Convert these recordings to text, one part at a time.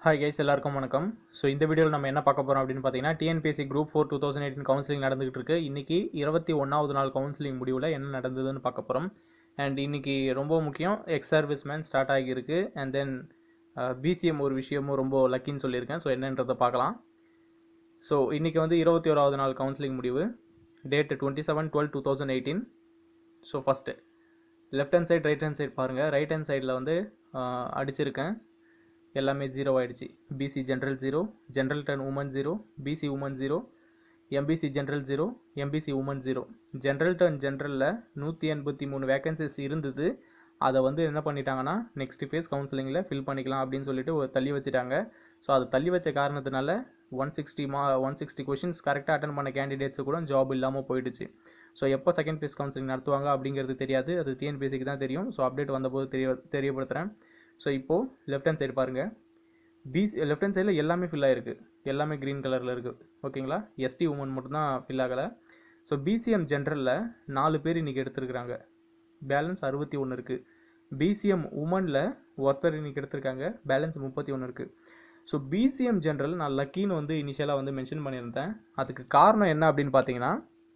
hi guys எல்லாருக்கும் வணக்கம் so இந்த வீடியோவில் நம்ம என்ன பார்க்க போகிறோம் அப்படின்னு பார்த்தீங்கன்னா TNPSC group four two thousand eighteen counselling நடந்துகிட்டு இருக்கு இன்னைக்கு இருபத்தி ஒன்றாவது நாள் கவுன்சிலிங் முடிவில் என்ன நடந்ததுன்னு பார்க்க போகிறோம் அண்ட் இன்னைக்கு ரொம்ப முக்கியம் எக்ஸ் சர்வீஸ் மேன் ஸ்டார்ட் ஆகியிருக்கு அண்ட் தென் பிசிஎம் ஒரு விஷயமும் ரொம்ப லக்கின்னு சொல்லியிருக்கேன் ஸோ என்னன்றதை பார்க்கலாம் ஸோ இன்றைக்கி வந்து இருபத்தி ஓராவது நாள் கவுன்சிலிங் முடிவு date twenty seven twelve two thousand eighteen so first left hand side right hand side பாருங்கள் ரைட் ஹேண்ட் சைடில் வந்து ஆஹ், அடிச்சிருக்கேன் எல்லாமே ஜீரோ ஆயிடுச்சு BC general zero general turn women zero BC women zero MBC general zero MBC women zero general turn ஜென்ரலில் நூற்றி எண்பத்தி மூணு வேகன்சிஸ் இருந்தது அதை வந்து என்ன பண்ணிட்டாங்கன்னா நெக்ஸ்ட் ஃபேஸ் கவுன்சிலிங்கில் ஃபில் பண்ணிக்கலாம் அப்படின்னு சொல்லிட்டு ஒரு தள்ளி வச்சுட்டாங்க ஸோ அது தள்ளி வச்ச காரணத்தினால ஒன் சிக்ஸ்டி மா ஒன் சிக்ஸ்டி கொஷின்ஸ் கரெக்டாக அட்டன் பண்ண கேண்டிடேட்ஸு கூட ஜாப் இல்லாமல் போயிடுச்சு ஸோ எப்போ செகண்ட் ஃபேஸ் கவுன்சிலிங் நடத்துவாங்க அப்படிங்கிறது தெரியாது அது டிஎன்பிஎஸ்சிக்கு தான் தெரியும் ஸோ அப்டேட் வந்தபோது தெரிய தெரியப்படுத்துகிறேன் ஸோ இப்போது லெஃப்ட் ஹேண்ட் சைடு பாருங்கள் பிசி லெஃப்ட் ஹேண்ட் சைடில் எல்லாமே ஃபில் ஆகிருக்கு எல்லாமே க்ரீன் கலரில் இருக்குது ஓகேங்களா எஸ்டி உமன் மட்டும்தான் ஃபில் ஆகலை ஸோ பிசிஎம் ஜென்ரலில் நாலு பேர் இன்றைக்கி எடுத்திருக்கிறாங்க பேலன்ஸ் அறுபத்தி ஒன்று இருக்குது பிசிஎம் உமனில் ஒருத்தர் இன்றைக்கி எடுத்திருக்காங்க பேலன்ஸ் முப்பத்தி ஒன்று இருக்குது ஸோ பிசிஎம் ஜென்ரல் நான் லக்கின்னு வந்து இனிஷியலாக வந்து மென்ஷன் பண்ணியிருந்தேன் அதுக்கு காரணம் என்ன அப்படின்னு பார்த்தீங்கன்னா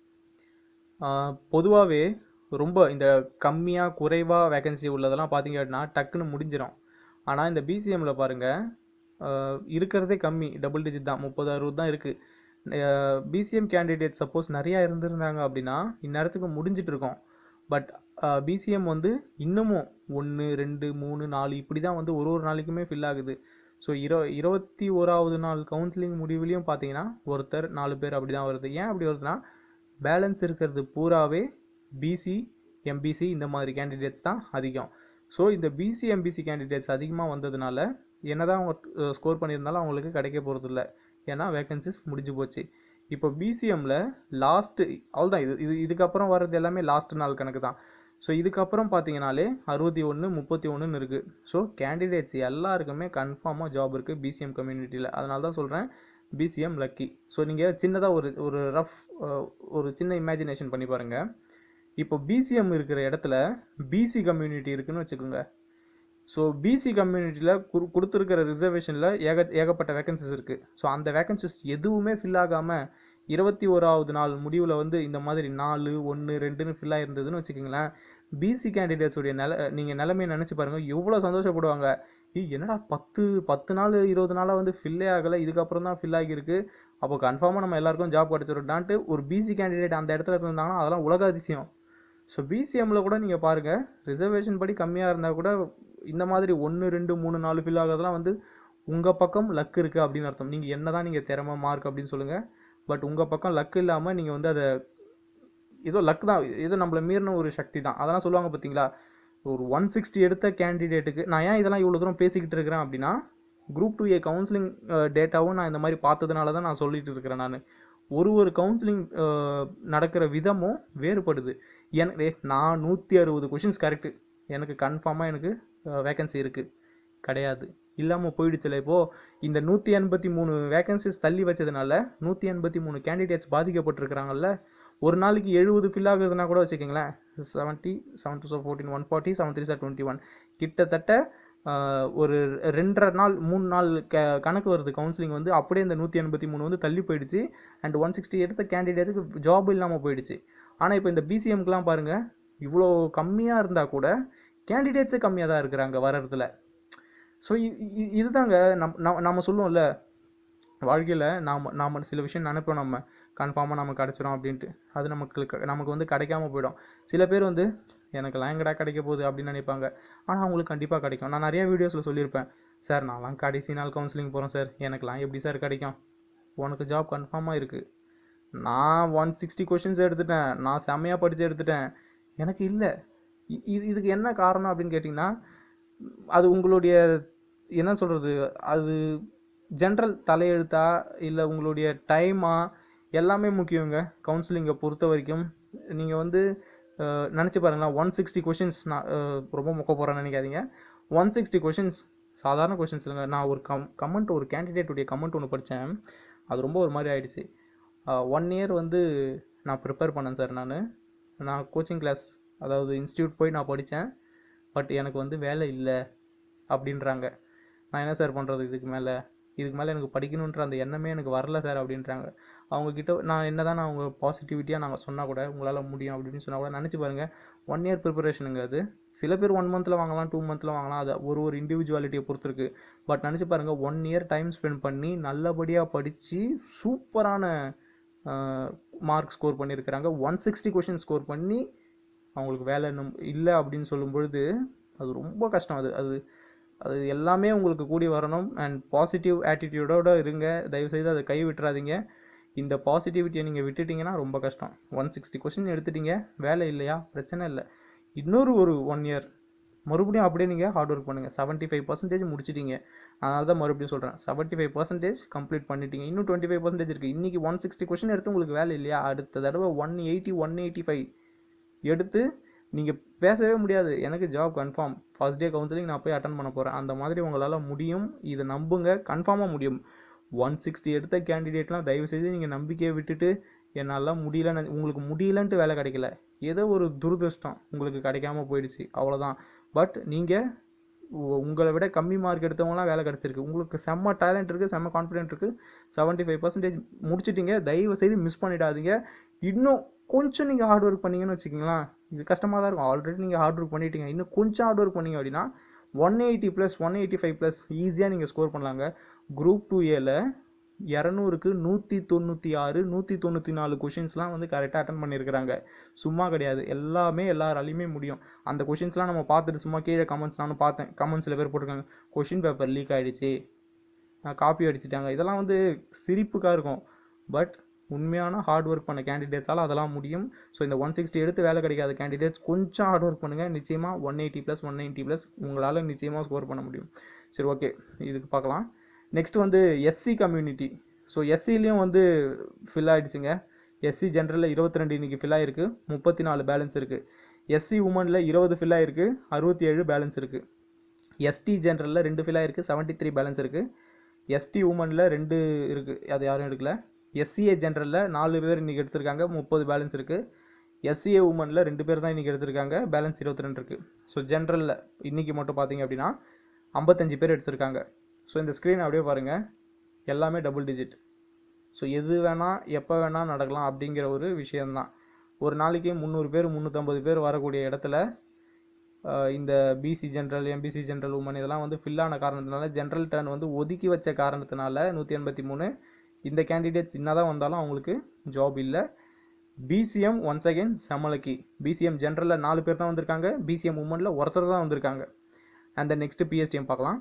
பொதுவாகவே ரொம்ப இந்த கம்மியாக குறைவாக வேகன்சி உள்ளதெல்லாம் பார்த்தீங்க அப்படின்னா டக்குன்னு முடிஞ்சிடும் ஆனால் இந்த பிசிஎம்மில் பாருங்கள் இருக்கிறதே கம்மி டபுள் டிஜிட் தான் முப்பது அறுபது தான் இருக்குது பிசிஎம் கேண்டிடேட் சப்போஸ் நிறையா இருந்திருந்தாங்க அப்படின்னா இந்நேரத்துக்கு முடிஞ்சிட்டு இருக்கோம் பட் பிசிஎம் வந்து இன்னமும் ஒன்று ரெண்டு மூணு நாலு இப்படி தான் வந்து ஒரு ஒரு நாளைக்குமே ஃபில் ஆகுது ஸோ இரு இருபத்தி ஓராவது நாள் கவுன்சிலிங் முடிவுலையும் பார்த்தீங்கன்னா ஒருத்தர் நாலு பேர் அப்படி தான் வருது ஏன் அப்படி வருதுன்னா பேலன்ஸ் இருக்கிறது பூராவே பிசி எம்பிசி இந்த மாதிரி கேண்டிடேட்ஸ் தான் அதிகம் ஸோ இந்த பிசி எம்பிசி கேண்டிடேட்ஸ் அதிகமாக வந்ததுனால என்னதான் அவங்க ஸ்கோர் பண்ணியிருந்தாலும் அவங்களுக்கு கிடைக்க போகிறதில்ல ஏன்னா வேகன்சிஸ் முடிஞ்சு போச்சு இப்போ பிசிஎம்மில் லாஸ்ட்டு அவ்வளோதான் இது இது இதுக்கப்புறம் வர்றது எல்லாமே லாஸ்ட் நாள் கணக்கு தான் ஸோ இதுக்கப்புறம் பார்த்தீங்கனாலே அறுபத்தி ஒன்று முப்பத்தி ஒன்றுன்னு இருக்குது ஸோ கேண்டிடேட்ஸ் எல்லாருக்குமே கன்ஃபார்மாக ஜாப் இருக்குது பிசிஎம் கம்யூனிட்டியில் அதனால தான் சொல்கிறேன் பிசிஎம் லக்கி ஸோ நீங்கள் சின்னதாக ஒரு ஒரு ரஃப் ஒரு சின்ன இமேஜினேஷன் பண்ணி பாருங்கள் இப்போ பிசிஎம் இருக்கிற இடத்துல பிசி கம்யூனிட்டி இருக்குன்னு வச்சுக்கோங்க ஸோ பிசி கம்யூனிட்டியில் குடு கொடுத்துருக்கிற ரிசர்வேஷனில் ஏக ஏகப்பட்ட வேகன்சிஸ் இருக்குது ஸோ அந்த வேகன்சிஸ் எதுவுமே ஃபில் ஆகாமல் இருபத்தி ஓராவது நாள் முடிவில் வந்து இந்த மாதிரி நாலு ஒன்று ரெண்டுன்னு ஃபில் ஆகிருந்ததுன்னு வச்சுக்கோங்களேன் பிசி கேண்டிடேட்ஸுடைய நில நீங்கள் நிலைமையை நினச்சி பாருங்கள் எவ்வளோ சந்தோஷப்படுவாங்க ஏய் என்னடா பத்து பத்து நாள் இருபது நாளாக வந்து ஃபில்லே ஆகலை இதுக்கப்புறம் தான் ஃபில் ஆகியிருக்கு அப்போ கன்ஃபார்மாக நம்ம எல்லாருக்கும் ஜாப் கிடச்சிருட்டான்ட்டு ஒரு பிசி கேண்டிடேட் அந்த இடத்துல இருந்தாங்கன்னா அதெல்லாம் உலக அதிசயம் ஸோ பிசிஎம்மில் கூட நீங்கள் பாருங்கள் ரிசர்வேஷன் படி கம்மியாக இருந்தால் கூட இந்த மாதிரி ஒன்று ரெண்டு மூணு நாலு ஃபில் ஆகிறதுலாம் வந்து உங்கள் பக்கம் லக் இருக்குது அப்படின்னு அர்த்தம் நீங்கள் என்ன தான் நீங்கள் திறமை மார்க் அப்படின்னு சொல்லுங்கள் பட் உங்கள் பக்கம் லக் இல்லாமல் நீங்கள் வந்து அதை ஏதோ லக் தான் ஏதோ நம்மளை மீறின ஒரு சக்தி தான் அதெல்லாம் சொல்லுவாங்க பார்த்தீங்களா ஒரு ஒன் சிக்ஸ்டி எடுத்த கேண்டிடேட்டுக்கு நான் ஏன் இதெல்லாம் இவ்வளோ தூரம் பேசிக்கிட்டு இருக்கிறேன் அப்படின்னா குரூப் டூ ஏ கவுன்சிலிங் டேட்டாவும் நான் இந்த மாதிரி பார்த்ததுனால தான் நான் சொல்லிட்டு இருக்கிறேன் நான் ஒரு ஒரு கவுன்சிலிங் நடக்கிற விதமும் வேறுபடுது எனக்கு நான் நூற்றி அறுபது கொஷின்ஸ் கரெக்டு எனக்கு கன்ஃபார்மாக எனக்கு வேகன்சி இருக்குது கிடையாது இல்லாமல் போயிடுச்சுல இப்போது இந்த நூற்றி எண்பத்தி மூணு வேகன்சிஸ் தள்ளி வச்சதுனால நூற்றி எண்பத்தி மூணு கேண்டிடேட்ஸ் பாதிக்கப்பட்டிருக்கிறாங்கல்ல ஒரு நாளைக்கு எழுபது ஃபில் ஆகுதுன்னா கூட வச்சுக்கோங்களேன் seventy seven two sir fourteen one forty seven three sir twenty one கிட்டத்தட்ட ஆஹ், ஒரு ரெண்டரை நாள் மூணு நாள் க கணக்கு வருது கவுன்சிலிங் வந்து அப்படியே இந்த நூற்றி எண்பத்தி மூணு வந்து தள்ளி போயிடுச்சு அண்ட் ஒன் சிக்ஸ்டி எடுத்த கேண்டிடேட்டுக்கு ஜாப் இல்லாமல் போயிடுச்சு ஆனால் இப்போ இந்த பிசிஎம்க்குலாம் பாருங்கள் இவ்வளோ கம்மியாக இருந்தால் கூட கேண்டிடேட்ஸே கம்மியாக தான் இருக்கிறாங்க வர்றதுல ஸோ இதுதாங்க நம் நம்ம நம்ம சொல்லுவோம்ல வாழ்க்கையில் நாம் நாம் சில விஷயம் நினைப்போம் நம்ம கன்ஃபார்மாக நமக்கு கிடச்சிரும் அப்படின்ட்டு அது நமக்கு க- நமக்கு வந்து கிடைக்காம போயிடும் சில பேர் வந்து எனக்கெல்லாம் எங்கடா கிடைக்க போகுது அப்படின்னு நினைப்பாங்க ஆனால் அவங்களுக்கு கண்டிப்பாக கிடைக்கும் நான் நிறைய வீடியோஸில் சொல்லியிருப்பேன் சார் நான்லாம் கடைசி நாள் கவுன்சிலிங் போகிறேன் சார் எனக்கெல்லாம் எப்படி சார் கிடைக்கும் உனக்கு ஜாப் கன்ஃபார்மாக இருக்குது நான் ஒன் சிக்ஸ்டி கொஷின்ஸ் எடுத்துட்டேன் நான் செம்மையாக படித்து எடுத்துட்டேன் எனக்கு இல்லை இது இதுக்கு என்ன காரணம் அப்படின்னு கேட்டிங்கன்னா அது உங்களுடைய என்ன சொல்கிறது அது ஜென்ரல் தலையெழுத்தா இல்லை உங்களுடைய டைமா எல்லாமே முக்கியங்க கவுன்சிலிங்கை பொறுத்த வரைக்கும் நீங்கள் வந்து நினச்சி பாருங்களேன் ஒன் சிக்ஸ்டி கொஷின்ஸ் நான் அஹ், ரொம்ப மொக்க போகிறேன்னு நினைக்காதீங்க ஒன் சிக்ஸ்டி கொஷின்ஸ் சாதாரண கொஷின்ஸ் இல்லைங்க நான் ஒரு கம் கமெண்ட் ஒரு கேண்டிடேட்டுடைய கமெண்ட் ஒன்று படித்தேன் அது ரொம்ப ஒரு மாதிரி ஆயிடுச்சு ஒன் இயர் வந்து நான் ப்ரிப்பேர் பண்ணேன் சார் நான் நான் கோச்சிங் கிளாஸ் அதாவது இன்ஸ்டியூட் போய் நான் படித்தேன் பட் எனக்கு வந்து வேலை இல்லை அப்படின்றாங்க நான் என்ன சார் பண்ணுறது இதுக்கு மேலே இதுக்கு மேலே எனக்கு படிக்கணுன்ற அந்த எண்ணமே எனக்கு வரல சார் அப்படின்றாங்க அவங்கக்கிட்ட நான் என்ன தான் நான் அவங்க பாசிட்டிவிட்டியாக நாங்கள் சொன்னால் கூட உங்களால் முடியும் அப்படின்னு சொன்னால் கூட நினச்சி பாருங்கள் ஒன் இயர் ப்ரிப்பரேஷனுங்க அது சில பேர் ஒன் மந்தில் வாங்கலாம் டூ மந்தில் வாங்கலாம் அது ஒரு ஒரு இண்டிவிஜுவாலிட்டியை பொறுத்து இருக்கு பட் நினச்சி பாருங்கள் ஒன் இயர் டைம் ஸ்பெண்ட் பண்ணி நல்லபடியாக படித்து சூப்பரான மார்க் ஸ்கோர் பண்ணியிருக்கிறாங்க ஒன் சிக்ஸ்டி கொஷின் ஸ்கோர் பண்ணி அவங்களுக்கு வேலை நம் இல்லை அப்படின்னு சொல்லும் பொழுது அது ரொம்ப கஷ்டம் அது அது அது எல்லாமே உங்களுக்கு கூடி வரணும் அண்ட் பாசிட்டிவ் ஆட்டிடியூடோட இருங்க தயவுசெய்து அதை கை விட்டுறாதீங்க இந்த பாசிட்டிவிட்டியை நீங்கள் விட்டுட்டீங்கன்னா ரொம்ப கஷ்டம் ஒன் சிக்ஸ்டி கொஷின் எடுத்துட்டீங்க வேலை இல்லையா பிரச்சனை இல்லை இன்னொரு ஒரு ஒன் இயர் மறுபடியும் அப்படியே நீங்கள் ஹார்ட் ஒர்க் பண்ணுங்கள் செவன்ட்டி ஃபைவ் பர்சன்டேஜ் முடிச்சிட்டீங்க அதனால தான் மறுபடியும் சொல்கிறேன் செவன்ட்டி ஃபைவ் பர்சன்டேஜ் கம்ப்ளீட் பண்ணிட்டீங்க இன்னும் டுவெண்ட்டி ஃபைவ் பர்சன்டேஜ் இருக்குது இன்றைக்கி ஒன் சிக்ஸ்டி கொஷின் எடுத்து உங்களுக்கு வேலை இல்லையா அடுத்த தடவை one eighty one eighty five எடுத்து நீங்கள் பேசவே முடியாது எனக்கு job confirm first day counselling நான் போய் அட்டன் பண்ண போகிறேன் அந்த மாதிரி உங்களால் முடியும் இதை நம்புங்க கன்ஃபார்மாக முடியும் ஒன் சிக்ஸ்டி எடுத்த கேண்டிடேட்லாம் தயவுசெய்து நீங்கள் நம்பிக்கையை விட்டுட்டு என்னால் முடியலன்னு உங்களுக்கு முடியலன்ட்டு வேலை கிடைக்கல ஏதோ ஒரு துரதிருஷ்டம் உங்களுக்கு கிடைக்காம போயிடுச்சு அவ்வளோதான் பட் நீங்கள் உங்களை விட கம்மி மார்க் எடுத்தவங்களாம் வேலை கிடச்சிருக்கு உங்களுக்கு செம்ம டேலண்ட் இருக்குது செம்ம கான்ஃபிடென்ட் இருக்குது செவன்ட்டி ஃபைவ் பர்சன்டேஜ் முடிச்சிட்டிங்க தயவு செய்து மிஸ் பண்ணிடாதீங்க இன்னும் கொஞ்சம் நீங்கள் ஹார்ட் ஒர்க் பண்ணீங்கன்னு வச்சுக்கிங்களேன் இது கஷ்டமாக தான் இருக்கும் ஆல்ரெடி நீங்கள் ஹார்ட் ஒர்க் பண்ணிட்டீங்க இன்னும் கொஞ்சம் ஹார்ட் ஒர்க் பண்ணீங்க அப்படின்னா one eighty plus one eighty five plus ஈஸியாக நீங்கள் ஸ்கோர் பண்ணலாங்க குரூப் டூ ஏல இரநூறுக்கு நூற்றி தொண்ணூற்றி ஆறு நூற்றி தொண்ணூற்றி நாலு கொஷின்ஸ்லாம் வந்து கரெக்டாக அட்டன் பண்ணியிருக்கிறாங்க சும்மா கிடையாது எல்லாமே எல்லாராலையுமே முடியும் அந்த கொஷின்ஸ்லாம் நம்ம பார்த்துட்டு சும்மா கீழே கமெண்ட்ஸ் நானும் பார்த்தேன் கமெண்ட்ஸில் பேர் போட்டிருக்காங்க கொஷின் பேப்பர் லீக் ஆகிடுச்சு காப்பி அடிச்சிட்டாங்க இதெல்லாம் வந்து சிரிப்புக்காக இருக்கும் பட் உண்மையான ஹார்ட் ஒர்க் பண்ண கேண்டிடேட்ஸால் அதெல்லாம் முடியும் ஸோ இந்த ஒன் சிக்ஸ்டி எடுத்து வேலை கிடைக்காத கேண்டிடேட்ஸ் கொஞ்சம் ஹார்ட் ஒர்க் பண்ணுங்கள் நிச்சயமாக one eighty plus one ninety plus உங்களால் நிச்சயமாக ஸ்கோர் பண்ண முடியும் சரி ஓகே இதுக்கு பார்க்கலாம் நெக்ஸ்ட் வந்து எஸ்சி கம்யூனிட்டி ஸோ எஸ்சிலையும் வந்து ஃபில் ஆகிடுச்சுங்க எஸ்சி ஜென்ரலில் இருபத்தி ரெண்டு இன்றைக்கி ஃபில் ஆகிருக்கு முப்பத்தி நாலு பேலன்ஸ் இருக்குது எஸ்சி உமனில் இருபது ஃபில் ஆகிருக்கு அறுபத்தி ஏழு பேலன்ஸ் இருக்குது எஸ்டி ஜென்ரலில் ரெண்டு ஃபில் ஆகிருக்கு செவன்ட்டி த்ரீ பேலன்ஸ் இருக்குது எஸ்டி உமனில் ரெண்டு இருக்குது அது யாரும் எடுக்கல எஸ்சிஏ ஜென்ரலில் நாலு பேர் இன்றைக்கி எடுத்திருக்காங்க முப்பது பேலன்ஸ் இருக்குது எஸ்சிஏ உமனில் ரெண்டு பேர் தான் இன்றைக்கி எடுத்திருக்காங்க பேலன்ஸ் இருபத்தி ரெண்டு இருக்குது ஸோ ஜென்ரலில் இன்றைக்கி மட்டும் பார்த்தீங்க அப்படின்னா ஐம்பத்தஞ்சு பேர் எடுத்திருக்காங்க ஸோ இந்த ஸ்க்ரீன் அப்படியே பாருங்கள் எல்லாமே டபுள் டிஜிட் ஸோ எது வேணால் எப்போ வேணால் நடக்கலாம் அப்படிங்கிற ஒரு விஷயந்தான் ஒரு நாளைக்கு முந்நூறு பேர் முந்நூற்றம்பது பேர் வரக்கூடிய இடத்துல ஆஹ், இந்த BC general MBC general women இதெல்லாம் வந்து fill ஆன காரணத்தினால ஜென்ரல் டர்ன் வந்து ஒதுக்கி வச்ச காரணத்தினால நூற்றி எண்பத்தி மூணு இந்த கேண்டிடேட்ஸ் என்னதான் வந்தாலும் அவங்களுக்கு ஜாப் இல்லை பிசிஎம் ஒன்ஸ் அகைன் செம்மலக்கி பிசிஎம் ஜென்ரலில் நாலு பேர் தான் வந்திருக்காங்க பிசிஎம் உமனில் ஒருத்தர் தான் வந்திருக்காங்க அண்ட் தென் நெக்ஸ்ட் பிஎஸ்டிஎம் பார்க்கலாம்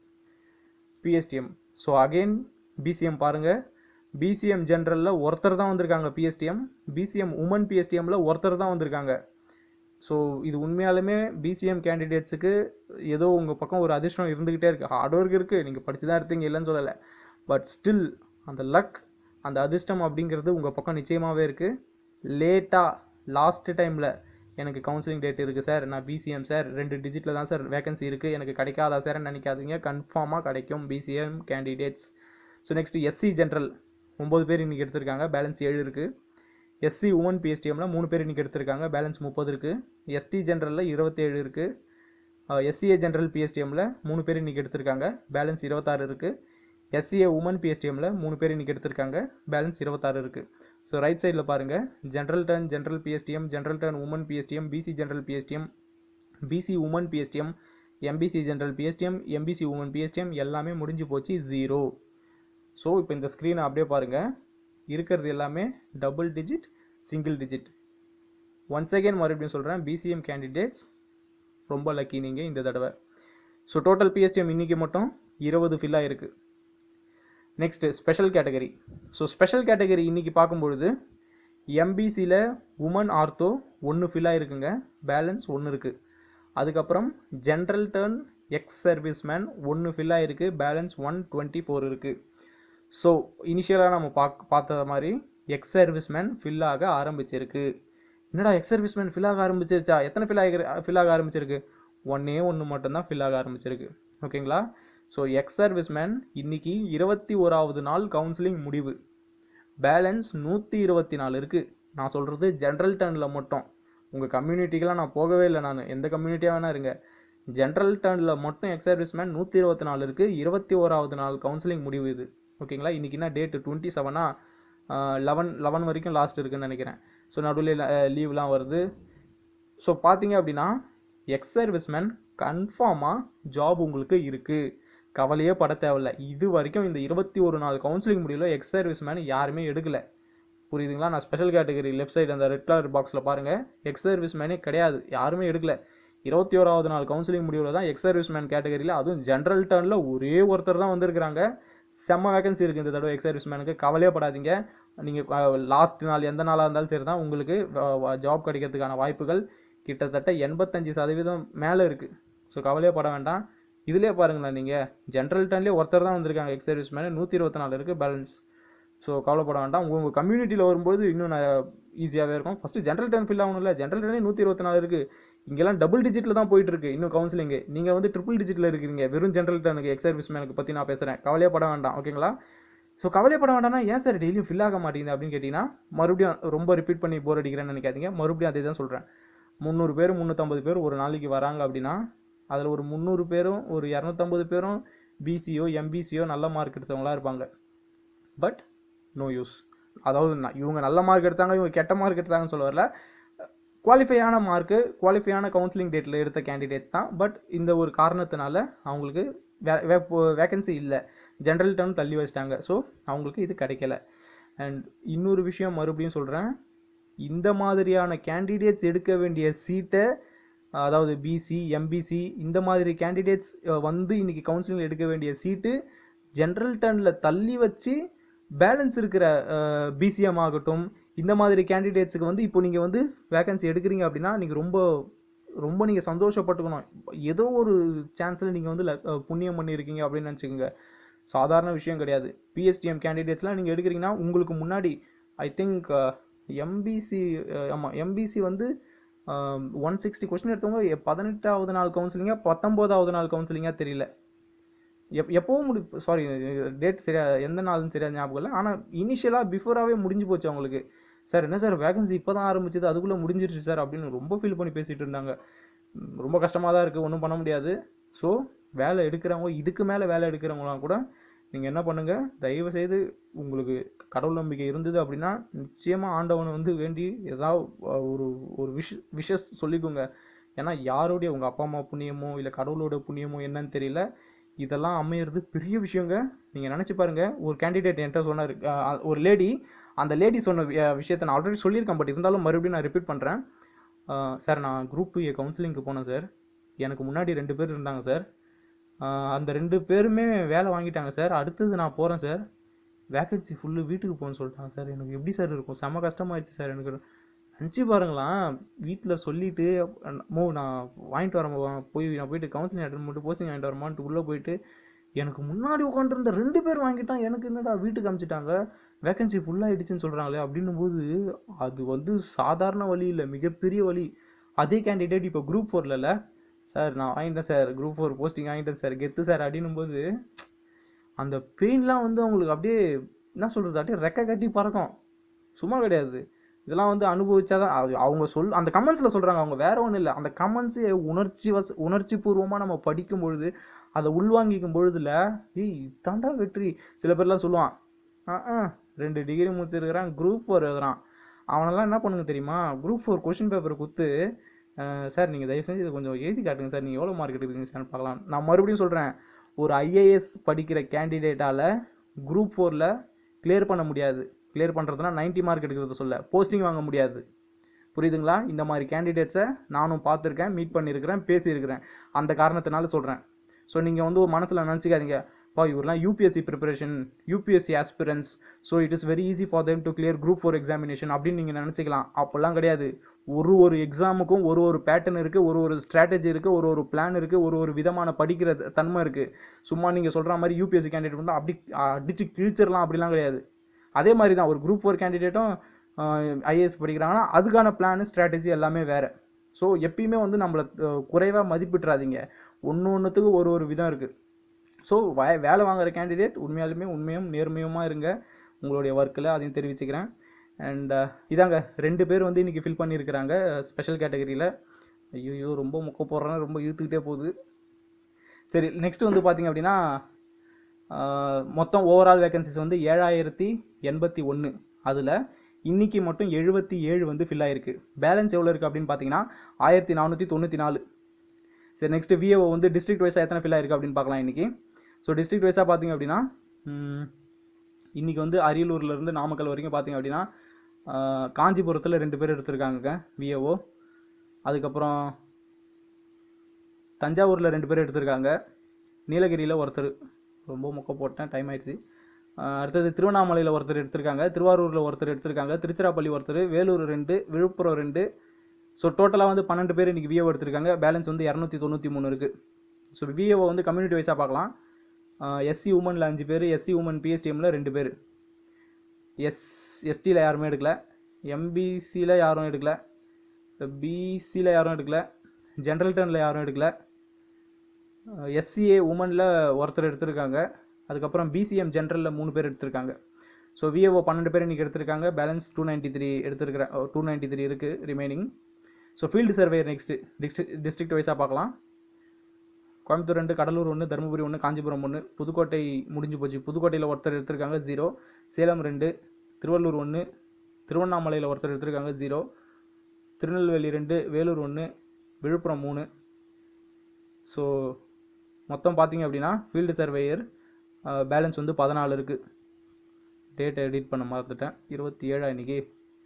பிஎஸ்டிஎம் ஸோ அகைன் பிசிஎம் பாருங்கள் பிசிஎம் ஜென்ரலில் ஒருத்தர் தான் வந்திருக்காங்க பிஎஸ்டிஎம் பிசிஎம் உமன் பிஎஸ்டிஎம்மில் ஒருத்தர் தான் வந்திருக்காங்க ஸோ இது உண்மையாலுமே பிசிஎம் கேண்டிடேட்ஸுக்கு ஏதோ உங்கள் பக்கம் ஒரு அதிர்ஷ்டம் இருந்துக்கிட்டே இருக்குது ஹார்ட் ஒர்க் இருக்குது நீங்கள் படிச்சு தான் எடுத்தீங்க இல்லைன்னு சொல்லலை பட் ஸ்டில் அந்த லக் அந்த அதிர்ஷ்டம் அப்படிங்கிறது உங்கள் பக்கம் நிச்சயமாகவே இருக்குது லேட்டாக லாஸ்ட் டைமில் எனக்கு கவுன்சிலிங் டேட் இருக்குது சார் நான் பிசிஎம் சார் ரெண்டு டிஜிட்டில் தான் சார் வேகன்சி இருக்குது எனக்கு கிடைக்காதா சார்னு நினைக்காதீங்க கன்ஃபார்மாக கிடைக்கும் BCM candidates so next SC general ஒம்பது பேர் இன்றைக்கி எடுத்திருக்காங்க பேலன்ஸ் ஏழு இருக்குது எஸ்சி உமன் பிஎஸ்டிஎம்மில் மூணு பேர் இன்றைக்கி எடுத்திருக்காங்க பேலன்ஸ் முப்பது இருக்குது எஸ்டி ஜென்ரலில் இருபத்தேழு இருக்குது எஸ்சிஏ ஜென்ரல் பிஎஸ்டிஎம்மில் மூணு பேர் இன்றைக்கி எடுத்திருக்காங்க பேலன்ஸ் இருபத்தாறு இருக்குது எஸ்சிஏ உமன் பிஎஸ்டிஎம்மில் மூணு பேர் இன்றைக்கி எடுத்திருக்காங்க பேலன்ஸ் இருபத்தாறு இருக்குது ஸோ ரைட் சைடில் பாருங்கள் general turn general PSTM general turn women PSTM BC general PSTM BC women PSTM MBC general PSTM MBC women PSTM எல்லாமே முடிஞ்சு போச்சு ஜீரோ ஸோ இப்போ இந்த ஸ்க்ரீனை அப்படியே பாருங்கள் இருக்கிறது எல்லாமே double digit single digit once again மறுபடியும் சொல்கிறேன் பிசிஎம் கேண்டிடேட்ஸ் ரொம்ப லக்கி நீங்கள் இந்த தடவை ஸோ டோட்டல் பிஎஸ்டிஎம் இன்றைக்கி மட்டும் இருபது ஃபில் ஆகிருக்கு next special category so special category இன்றைக்கி பார்க்கும்பொழுது எம்பிசியில் உமன் ஆர்த்தோ ஒன்று ஃபில் ஆகிருக்குங்க பேலன்ஸ் ஒன்று இருக்குது அதுக்கப்புறம் ஜென்ரல் டர்ன் எக்ஸ் சர்வீஸ்மேன் ஒன்று ஃபில் ஆகிருக்கு பேலன்ஸ் ஒன் டுவெண்ட்டி ஃபோர் இருக்குது ஸோ இனிஷியலாக நம்ம பாக் பார்த்த மாதிரி எக்ஸ் சர்வீஸ்மேன் ஃபில் ஆக ஆரம்பிச்சிருக்கு என்னடா எக்ஸ் சர்வீஸ்மேன் ஃபில் ஆக ஆரம்பிச்சிருச்சா எத்தனை ஃபில் ஆகி ஃபில் ஆக ஆரம்பிச்சிருக்கு ஒன்றே ஒன்று மட்டும்தான் ஃபில் ஆக ஆரம்பிச்சிருக்கு ஓகேங்களா ஸோ எக்ஸ் சர்வீஸ்மேன் இன்னைக்கு இருபத்தி ஓராவது நாள் கவுன்சிலிங் முடிவு பேலன்ஸ் நூற்றி இருபத்தி நாலு இருக்குது நான் சொல்கிறது ஜென்ரல் டர்னில் மட்டும் உங்கள் கம்யூனிட்டிக்கெலாம் நான் போகவே இல்லை நான் எந்த கம்யூனிட்டியாக வேணா இருங்க ஜென்ரல் டர்னில் மட்டும் எக்ஸ் சர்வீஸ்மேன் நூற்றி இருபத்தி நாலு இருக்குது இருபத்தி ஓராவது நாள் கவுன்சிலிங் முடிவு இது ஓகேங்களா இன்றைக்கி என்ன டேட்டு டுவெண்ட்டி செவனா லெவன் லெவன் வரைக்கும் லாஸ்ட் இருக்குன்னு நினைக்கிறேன் ஸோ நடுவில் லீவ்லாம் வருது ஸோ பார்த்தீங்க அப்படின்னா எக்ஸ் சர்வீஸ்மேன் கன்ஃபார்மாக ஜாப் உங்களுக்கு இருக்குது கவலையே பட தேவையில்ல இது வரைக்கும் இந்த இருபத்தி ஒரு நாள் கவுன்சிலிங் முடியல எக்ஸ் சர்வீஸ்மேன் யாருமே எடுக்கல புரியுதுங்களா நான் ஸ்பெஷல் கேட்டகரி லெஃப்ட் சைடு அந்த ரெட் கலர் பாக்ஸில் பாருங்கள் எக்ஸ் சர்வீஸ்மேனே கிடையாது யாருமே எடுக்கல இருபத்தி ஓராவது நாள் கவுன்சிலிங் முடிவில் தான் எக்ஸ் சர்வீஸ்மேன் கேட்டகரியில் அதுவும் ஜென்ரல் டர்னில் ஒரே ஒருத்தர் தான் வந்திருக்கிறாங்க செம்ம வேகன்சி இருக்குது இந்த தடவை எக்ஸ் சர்வீஸ்மேனுக்கு கவலையே படாதீங்க நீங்கள் லாஸ்ட் நாள் எந்த நாளாக இருந்தாலும் சரி தான் உங்களுக்கு ஜாப் கிடைக்கிறதுக்கான வாய்ப்புகள் கிட்டத்தட்ட எண்பத்தஞ்சு சதவீதம் மேலே இருக்குது ஸோ கவலையே பட வேண்டாம் இதிலே பாருங்களேன் நீங்கள் ஜென்ரல் டர்ன்லேயே ஒருத்தர் தான் வந்திருக்காங்க எக்ஸ் சர்வீஸ் மேலே நூற்றி இருபத்தி நாலு இருக்குது பேலன்ஸ் ஸோ கவலைப்பட வேண்டாம் உங்கள் கம்யூனிட்டியில் வரும்போது இன்னும் ஈஸியாகவே இருக்கும் ஃபஸ்ட்டு ஜென்ரல் டர்ன் ஃபில் ஆகணும் இல்லை ஜென்ரல் டர்னே நூற்றி இருபத்தி நாலு இருக்குது இங்கெல்லாம் டபுள் டிஜிட்டில் தான் போயிட்டு இருக்கு இன்னும் கவுன்சிலிங்கு நீங்கள் வந்து ட்ரிபிள் டிஜிட்டில் இருக்கிறீங்க வெறும் ஜென்ரல் டர்னுக்கு எக்ஸ் சர்வீஸ் மேனுக்கு பற்றி நான் பேசுகிறேன் கவலையே பட வேண்டாம் ஓகேங்களா ஸோ கவலைப்பட வேண்டாம்னா ஏன் சார் டெய்லியும் ஃபில் ஆக மாட்டேங்குது அப்படின்னு கேட்டிங்கன்னா மறுபடியும் ரொம்ப ரிப்பீட் பண்ணி போர் அடிக்கிறேன்னு நினைக்காதீங்க மறுபடியும் அதே தான் சொல்கிறேன் முந்நூறு பேர் முந்நூற்றம்பது பேர் ஒரு நாளைக்கு வராங்க அப்படின்னா அதில் ஒரு முந்நூறு பேரும் ஒரு இரநூத்தம்பது பேரும் பிசியோ எம்பிசியோ நல்ல மார்க் எடுத்தவங்களா இருப்பாங்க பட் நோ யூஸ் அதாவது நான் இவங்க நல்ல மார்க் எடுத்தாங்க இவங்க கெட்ட மார்க் எடுத்தாங்கன்னு சொல்ல வரல குவாலிஃபையான மார்க்கு குவாலிஃபையான கவுன்சிலிங் டேட்டில் எடுத்த கேண்டிடேட்ஸ் தான் பட் இந்த ஒரு காரணத்தினால அவங்களுக்கு வே வேக்கன்சி இல்லை ஜென்ரல் டர்ன் தள்ளி வச்சிட்டாங்க ஸோ அவங்களுக்கு இது கிடைக்கல அண்ட் இன்னொரு விஷயம் மறுபடியும் சொல்கிறேன் இந்த மாதிரியான கேண்டிடேட்ஸ் எடுக்க வேண்டிய சீட்டை அதாவது பிசி எம்பிசி இந்த மாதிரி கேண்டிடேட்ஸ் வந்து இன்னைக்கு கவுன்சிலிங் எடுக்க வேண்டிய சீட்டு ஜென்ரல் டர்னில் தள்ளி வச்சு பேலன்ஸ் இருக்கிற பிசிஎம் ஆகட்டும் இந்த மாதிரி கேண்டிடேட்ஸுக்கு வந்து இப்போ நீங்கள் வந்து வேகன்சி எடுக்கிறீங்க அப்படின்னா நீங்கள் ரொம்ப ரொம்ப நீங்கள் சந்தோஷப்பட்டுக்கணும் ஏதோ ஒரு சான்ஸில் நீங்கள் வந்து ல- அஹ் புண்ணியம் பண்ணியிருக்கீங்க அப்படின்னு நினச்சிக்கோங்க சாதாரண விஷயம் கிடையாது பிஎஸ்டிஎம் கேண்டிடேட்ஸ்லாம் நீங்கள் எடுக்கிறீங்கன்னா உங்களுக்கு முன்னாடி ஐ திங்க் எம்பிசி ஆமாம் எம்பிசி வந்து ஒன் சிக்ஸ்டி கொஸ்டின் எடுத்தவங்க எ- பதினெட்டாவது நாள் கவுன்சிலிங்காக பத்தொம்போதாவது நாள் கவுன்சிலிங்காக தெரியல எப் எப்போவும் முடி சாரி டேட் சரியா எந்த நாள்னு சரியா ஞாபகம் இல்லை ஆனால் இனிஷியலாக பிஃபோராகவே முடிஞ்சு போச்சு அவங்களுக்கு சார் என்ன சார் வேகன்சி இப்போ தான் ஆரம்பிச்சது அதுக்குள்ளே முடிஞ்சிருச்சு சார் அப்படின்னு ரொம்ப ஃபீல் பண்ணி பேசிகிட்டு இருந்தாங்க ம், ரொம்ப கஷ்டமாக தான் இருக்குது ஒன்றும் பண்ண முடியாது ஸோ வேலை எடுக்கிறவங்க இதுக்கு மேலே வேலை எடுக்கிறவங்களாம் கூட நீங்கள் என்ன பண்ணுங்கள் தயவு செய்து உங்களுக்கு கடவுள் நம்பிக்கை இருந்தது அப்படின்னா நிச்சயமாக ஆண்டவனை வந்து வேண்டி ஏதாவது அஹ், ஒரு ஒரு விஷ் விஷஸ் சொல்லிக்கோங்க ஏன்னா யாருடைய உங்கள் அப்பா அம்மா புண்ணியமோ இல்லை கடவுளோட புண்ணியமோ என்னன்னு தெரியல இதெல்லாம் அமையிறது பெரிய விஷயங்க நீங்கள் நினச்சி பாருங்க ஒரு கேண்டிடேட் என்கிட்ட சொன்னார் அஹ், ஒரு லேடி அந்த லேடி சொன்ன வி- அஹ், விஷயத்தை நான் ஆல்ரெடி சொல்லியிருக்கேன் பட் இருந்தாலும் மறுபடியும் நான் ரிப்பீட் பண்ணுறேன் சார் நான் குரூப் டூ ஏ கவுன்சிலிங்க்கு போனேன் சார் எனக்கு முன்னாடி ரெண்டு பேர் இருந்தாங்க சார் ஆஹ் அந்த ரெண்டு பேருமே வேலை வாங்கிட்டாங்க சார் அடுத்தது நான் போகிறேன் சார் வேகன்சி ஃபுல்லு வீட்டுக்கு போகணும்னு சொல்லிட்டாங்க சார் எனக்கு எப்படி சார் இருக்கும் செம்ம கஷ்டமாயிடுச்சு சார் எனக்கு நினச்சி பாருங்களேன் வீட்டில் சொல்லிட்டு மோ நான் வாங்கிட்டு வரேன் மோ, போய் நான் போயிட்டு கவுன்சிலிங் அட்டன் பண்ணிட்டு போஸ்டிங் வாங்கிட்டு வரமான்ட்டு உள்ளே போயிட்டு எனக்கு முன்னாடி உட்காந்துருந்த ரெண்டு பேர் வாங்கிட்டான் எனக்கு என்னடா வீட்டுக்கு அனுப்பிச்சிட்டாங்க வேகன்சி ஃபுல்லாகிடுச்சுன்னு சொல்கிறாங்களே அப்படின்னும் போது அது வந்து சாதாரண வழி இல்லை மிகப்பெரிய வழி அதே கேண்டிடேட் இப்போ குரூப் ஃபோர்லல சார் நான் வாங்கிட்டேன் சார் குரூப் ஃபோர் போஸ்டிங் வாங்கிட்டேன் சார் கெத்து சார் அப்படின்னும் போது அந்த பெயின்லாம் வந்து அவங்களுக்கு அப்படியே என்ன சொல்கிறது அப்படியே ரெக்க கட்டி பறக்கும் சும்மா கிடையாது இதெல்லாம் வந்து அனுபவிச்சாதான் அது- அவங்க சொல் அந்த கமெண்ட்ஸில் சொல்கிறாங்க அவங்க வேற ஒன்றும் இல்லை அந்த கமெண்ட்ஸு உணர்ச்சி வச உணர்ச்சி பூர்வமாக நம்ம படிக்கும் பொழுது அதை உள்வாங்கிக்கும் பொழுதுல ஏய் இதாண்டா வெற்றி சில பேர்லாம் சொல்லுவான் ஆ ஆ ரெண்டு டிகிரி முடிச்சிருக்கிறான் குரூப் ஃபோர் எழுதுறான் அவனெல்லாம் என்ன பண்ணுங்க தெரியுமா குரூப் ஃபோர் கொஷின் பேப்பர் கொடுத்து அஹ், சார் நீங்கள் தயவு செஞ்சு இது கொஞ்சம் எழுதி காட்டுங்க சார் நீங்கள் எவ்வளோ மார்க் எடுக்கிறீங்க சார் பார்க்கலாம் நான் மறுபடியும் சொல்கிறேன் ஒரு ஐஏஎஸ் படிக்கிற கேண்டிடேட்டால் குரூப் ஃபோரில் கிளியர் பண்ண முடியாது கிளியர் பண்ணுறதுனா 90 மார்க் எடுக்கிறது சொல்ல போஸ்டிங் வாங்க முடியாது புரியுதுங்களா இந்த மாதிரி கேண்டிடேட்ஸை நானும் பார்த்துருக்கேன் மீட் பண்ணியிருக்கிறேன் பேசியிருக்கிறேன் அந்த காரணத்தினால சொல்கிறேன் ஸோ நீங்கள் வந்து ஒரு மனசில் நினச்சிக்காதீங்க பா இவரெலாம் UPSC preparation UPSC aspirants so it is very easy for them to clear group four examination அப்படின்னு நீங்கள் நினச்சிக்கலாம் அப்போல்லாம் கிடையாது ஒரு ஒரு எக்ஸாமுக்கும் ஒரு ஒரு பேட்டர்ன் இருக்குது ஒரு ஒரு ஸ்ட்ராட்டஜி இருக்குது ஒரு ஒரு பிளான் இருக்குது ஒரு ஒரு விதமான படிக்கிற த- தன்மை இருக்குது சும்மா நீங்கள் சொல்கிற மாதிரி யூபிஎஸ்சி கேண்டிடேட் வந்து அப்படி அடிச்சு கிழிச்சிடலாம் அப்படிலாம் கிடையாது அதே மாதிரி தான் ஒரு குரூப் ஃபோர் கேண்டிடேட்டும் ஐஏஎஸ் படிக்கிறாங்கன்னா அதுக்கான பிளான் ஸ்ட்ராட்டஜி எல்லாமே வேறு ஸோ எப்பயுமே வந்து நம்மளை குறைவாக மதிப்பிட்றாதீங்க ஒன்று ஒன்றுத்துக்கு ஒரு ஒரு விதம் இருக்குது ஸோ வே வேலை வாங்குற கேண்டிடேட் உண்மையாலுமே உண்மையும் நேர்மையுமா இருங்க உங்களுடைய ஒர்க்கில் அதையும் தெரிவிச்சுக்கிறேன் அண்ட் இதாங்க ரெண்டு பேர் வந்து இன்றைக்கி ஃபில் பண்ணியிருக்கிறாங்க ஸ்பெஷல் கேட்டகரியில் ஐயோ ரொம்ப முக்க போடுறேன் ரொம்ப இழுத்துக்கிட்டே போகுது சரி நெக்ஸ்ட் வந்து பார்த்தீங்க அப்படின்னா ஆஹ், மொத்தம் ஓவரால் வேகன்சிஸ் வந்து ஏழாயிரத்தி எண்பத்தி ஒன்று அதில் இன்னைக்கு மட்டும் எழுபத்தி ஏழு வந்து ஃபில் ஆயிருக்கு பேலன்ஸ் எவ்வளோ இருக்குது அப்படின்னு பார்த்தீங்கன்னா ஆயிரத்தி நானூற்றி தொண்ணூற்றி நாலு சரி நெக்ஸ்ட் விஏஓ வந்து டிஸ்ட்ரிக்ட் வைஸாக எத்தனை ஃபில் ஆயிருக்கு அப்படின்னு பார்க்கலாம் இன்னைக்கு ஸோ டிஸ்ட்ரிக்ட் வைஸாக பார்த்தீங்க அப்படின்னா ம், இன்னைக்கு வந்து அரியலூர்ல இருந்து நாமக்கல் வரைக்கும் பார்த்தீங்க அப்படின்னா ஆஹ், காஞ்சிபுரத்தில் ரெண்டு பேர் எடுத்திருக்காங்க விஏஓ அதுக்கப்புறம் தஞ்சாவூரில் ரெண்டு பேர் எடுத்திருக்காங்க நீலகிரியில் ஒருத்தர் ரொம்ப மொக்க போட்டேன் டைம் ஆயிடுச்சு ஆஹ் அடுத்தது திருவண்ணாமலையில் ஒருத்தர் எடுத்திருக்காங்க திருவாரூரில் ஒருத்தர் எடுத்திருக்காங்க திருச்சிராப்பள்ளி ஒருத்தர் வேலூர் ரெண்டு விழுப்புரம் ரெண்டு ஸோ டோட்டலாக வந்து பன்னெண்டு பேர் இன்றைக்கி விஏஓ எடுத்திருக்காங்க பேலன்ஸ் வந்து இரநூத்தி தொண்ணூற்றி மூணு இருக்குது ஸோ விஏஓ வந்து கம்யூனிட்டி வைஸாக பார்க்கலாம் எஸ்சி உமனில் அஞ்சு பேர் எஸ்சி உமன் பிஎஸ்டிஎம்மில் ரெண்டு பேர் எஸ் எஸ்டியில் யாருமே எடுக்கல எம்பிசியில் யாரும் எடுக்கல பிசியில் யாரும் எடுக்கல ஜென்ரல் டர்னில் யாரும் எடுக்கல எஸ்சிஏ உமனில் ஒருத்தர் எடுத்திருக்காங்க அதுக்கப்புறம் பிசிஎம் ஜென்ரலில் மூணு பேர் எடுத்திருக்காங்க ஸோ விஏஓ பன்னெண்டு பேர் இன்றைக்கி எடுத்திருக்காங்க பேலன்ஸ் டூ நைன்ட்டி த்ரீ எடுத்திருக்கிற டூ நைன்ட்டி த்ரீ இருக்குது remaining so field surveyor next district district வைஸாக பார்க்கலாம் கோயம்புத்தூர் ரெண்டு கடலூர் ஒன்று தருமபுரி ஒன்று காஞ்சிபுரம் ஒன்று புதுக்கோட்டை முடிஞ்சு போச்சு புதுக்கோட்டையில் ஒருத்தர் எடுத்திருக்காங்க ஜீரோ சேலம் ரெண்டு திருவள்ளூர் ஒன்று திருவண்ணாமலையில் ஒருத்தர் எடுத்திருக்காங்க ஜீரோ திருநெல்வேலி ரெண்டு வேலூர் ஒன்று விழுப்புரம் மூணு ஸோ மொத்தம் பார்த்தீங்க அப்படின்னா ஃபீல்டு சர்வேயர் பேலன்ஸ் வந்து பதினாலு இருக்குது டேட்டை எடிட் பண்ண மறந்துட்டேன் இருபத்தி ஏழா இன்னைக்கு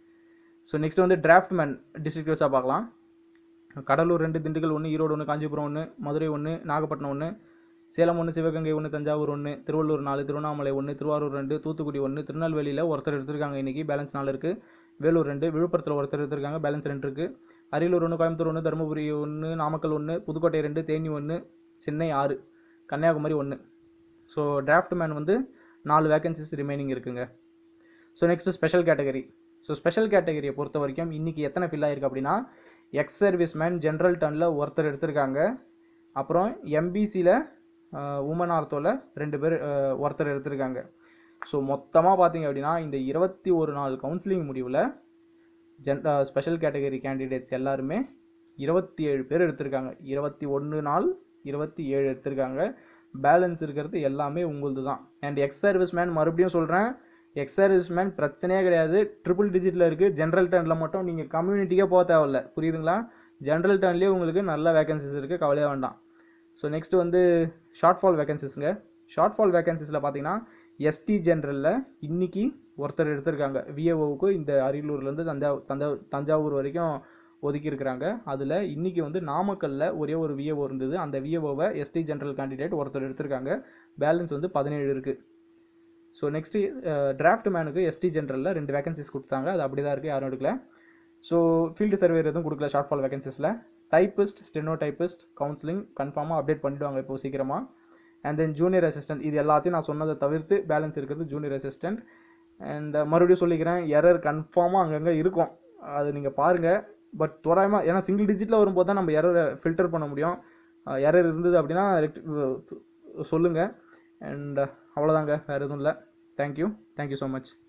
ஸோ நெக்ஸ்ட் வந்து டிராஃப்ட்மேன் டிஸ்ட்ரிக்ட் வைஸாக பார்க்கலாம் கடலூர் ரெண்டு திண்டுக்கல் ஒன்று ஈரோடு ஒன்று காஞ்சிபுரம் ஒன்று மதுரை ஒன்று நாகப்பட்டினம் ஒன்று சேலம் ஒன்று சிவகங்கை ஒன்று தஞ்சாவூர் ஒன்று திருவள்ளூர் நாலு திருவண்ணாமலை ஒன்று திருவாரூர் ரெண்டு தூத்துக்குடி ஒன்று திருநெல்வேலியில் ஒருத்தர் எடுத்திருக்காங்க இன்றைக்கி பேலன்ஸ் நாலு இருக்குது வேலூர் ரெண்டு விழுப்புரத்தில் ஒருத்தர் எடுத்திருக்காங்க பேலன்ஸ் ரெண்டு இருக்குது அரியலூர் ஒன்று கோயம்புத்தூர் ஒன்று தருமபுரி ஒன்று நாமக்கல் ஒன்று புதுக்கோட்டை ரெண்டு தேனி ஒன்று சென்னை ஆறு கன்னியாகுமரி ஒன்று ஸோ டிராஃப்ட் மேன் வந்து நாலு வேகன்சிஸ் ரிமைனிங் இருக்குங்க so next special category so special கேட்டகரியை பொறுத்த வரைக்கும் இன்றைக்கி எத்தனை ஃபில் ஆயிருக்கு அப்படின்னா எக்ஸ் சர்வீஸ் மேன் ஜென்ரல் டர்னில் ஒருத்தர் எடுத்திருக்காங்க அப்புறம் எம்பிசியில் உமன் ஆர்த்தோவில் ரெண்டு பேர் அஹ், ஒருத்தர் எடுத்திருக்காங்க ஸோ மொத்தமாக பார்த்தீங்க அப்படின்னா இந்த இருபத்தி ஒரு நாள் கவுன்சிலிங் முடிவில் ஜென் ஸ்பெஷல் கேட்டகரி கேண்டிடேட்ஸ் எல்லாருமே இருபத்தி ஏழு பேர் எடுத்திருக்காங்க இருபத்தி ஒன்று நாள் இருபத்தி ஏழு எடுத்திருக்காங்க பேலன்ஸ் இருக்கிறது எல்லாமே உங்களுது தான் அண்ட் எக்ஸ் சர்வீஸ் மேன் மறுபடியும் சொல்கிறேன் எக்ஸ் சர்வீஸ் மேன் பிரச்சனையே கிடையாது ட்ரிபிள் டிஜிட்டில் இருக்குது ஜென்ரல் டர்னில் மட்டும் நீங்கள் கம்யூனிட்டிக்கே போக தேவையில்ல புரியுதுங்களா ஜென்ரல் டர்ன்லேயே உங்களுக்கு நல்ல வேகன்சிஸ் இருக்குது கவலையே வேண்டாம் ஸோ நெக்ஸ்ட் வந்து ஷார்ட் ஃபால் வேகன்சிஸ்ங்க ஷார்ட் ஃபால் வேகன்சிஸில் பார்த்தீங்கன்னா எஸ்டி ஜென்ரலில் இன்னைக்கு ஒருத்தர் எடுத்திருக்காங்க விஏஓவுக்கு இந்த அரியலூர்லேருந்து தஞ்சா தஞ்சா தஞ்சாவூர் வரைக்கும் ஒதுக்கி இருக்கிறாங்க அதில் இன்னைக்கு வந்து நாமக்கல்ல ஒரே ஒரு விஏஓ இருந்தது அந்த விஏஓவை எஸ்டி ஜென்ரல் கேண்டிடேட் ஒருத்தர் எடுத்திருக்காங்க பேலன்ஸ் வந்து பதினேழு இருக்குது ஸோ நெக்ஸ்ட்டு டிராஃப்ட் மேனுக்கு எஸ்டி ஜென்ரலில் ரெண்டு வேகன்சிஸ் கொடுத்தாங்க அது அப்படி தான் இருக்குது யாரும் எடுக்கல ஸோ ஃபீல்டு சர்வேர் எதுவும் கொடுக்கல ஷார்ட் ஃபால் வேகன்சிஸில் டைப்பிஸ்ட் ஸ்டெனோ டைப்பிஸ்ட் கவுன்சிலிங் கன்ஃபார்மாக அப்டேட் பண்ணிடுவாங்க இப்போ சீக்கிரமாக அண்ட் தென் ஜூனியர் அசிஸ்டன்ட் இது எல்லாத்தையும் நான் சொன்னதை தவிர்த்து பேலன்ஸ் இருக்கிறது ஜூனியர் அசிஸ்டன்ட் அண்ட் மறுபடியும் சொல்லிக்கிறேன் எரர் கன்ஃபார்மாக அங்கங்கே இருக்கும் அது நீங்கள் பாருங்கள் பட் தோராயமாக ஏன்னா சிங்கிள் டிஜிட்டில் வரும்போது தான் நம்ம எரரை ஃபில்டர் பண்ண முடியும் எரர் இருந்தது அப்படின்னா சொல்லுங்கள் அண்ட் அவ்வளோதாங்க வேறு எதுவும் இல்லை தேங்க்யூ தேங்க்யூ ஸோ மச்